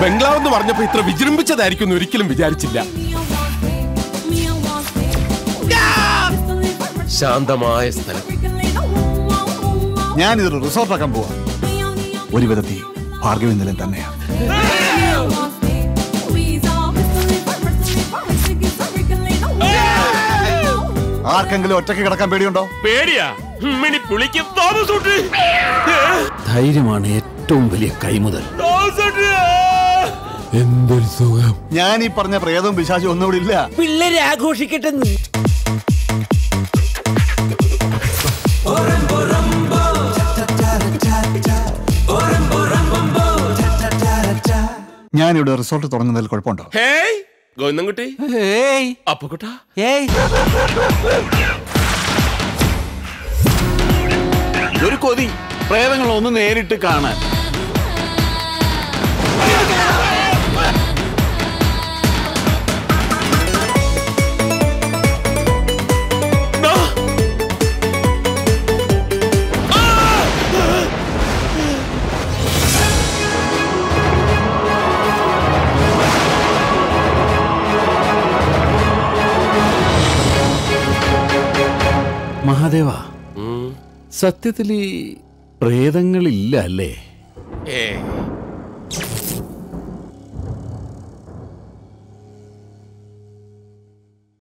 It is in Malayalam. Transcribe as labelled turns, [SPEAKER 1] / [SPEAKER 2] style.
[SPEAKER 1] ബംഗ്ലാവ് എന്ന് പറഞ്ഞപ്പോ ഇത്ര വിജൃംഭിച്ചതായിരിക്കും എന്ന് ഒരിക്കലും വിചാരിച്ചില്ല ശാന്തമായ സ്ഥലം
[SPEAKER 2] ഞാനിതൊരു റിസോർട്ടാക്കാൻ പോവാ ഒരു വിധത്തിൽ ഭാർഗവി നിലയം തന്നെയാണ് ആർക്കെങ്കിലും ഒറ്റയ്ക്ക് കിടക്കാൻ പേടിയുണ്ടോ
[SPEAKER 1] പേടിയാ മിനി പുളിക്കും തോമസ് കുട്ടി.
[SPEAKER 3] ധൈര്യമാണ് ഏറ്റവും വലിയ കൈമുതൽ
[SPEAKER 1] തോമസ് കുട്ടി.
[SPEAKER 3] എന്തൊരു സുഖം
[SPEAKER 2] ഞാൻ ഈ പറഞ്ഞ പ്രേതവും പിശാചും ഒന്നും ഇവിടെ ഇല്ല
[SPEAKER 4] പിള്ളേരെ ആഘോഷിക്കട്ടെ
[SPEAKER 2] ഞാനിവിടെ റിസോർട്ട് തുടങ്ങുന്നതിൽ കുഴപ്പമുണ്ടോ
[SPEAKER 1] ഹേയ് ഗോവിന്ദൻകുട്ടി
[SPEAKER 3] ഏയ്
[SPEAKER 1] അപ്പുക്കുട്ടാ
[SPEAKER 3] ഏയ്
[SPEAKER 5] ഒരു കൊതി പ്രേതങ്ങൾ ഒന്ന് നേരിട്ട് കാണാൻ
[SPEAKER 3] മഹാദേവ സത്യത്തിൽ ഈ പ്രേതങ്ങളില്ല അല്ലേ
[SPEAKER 1] ഏ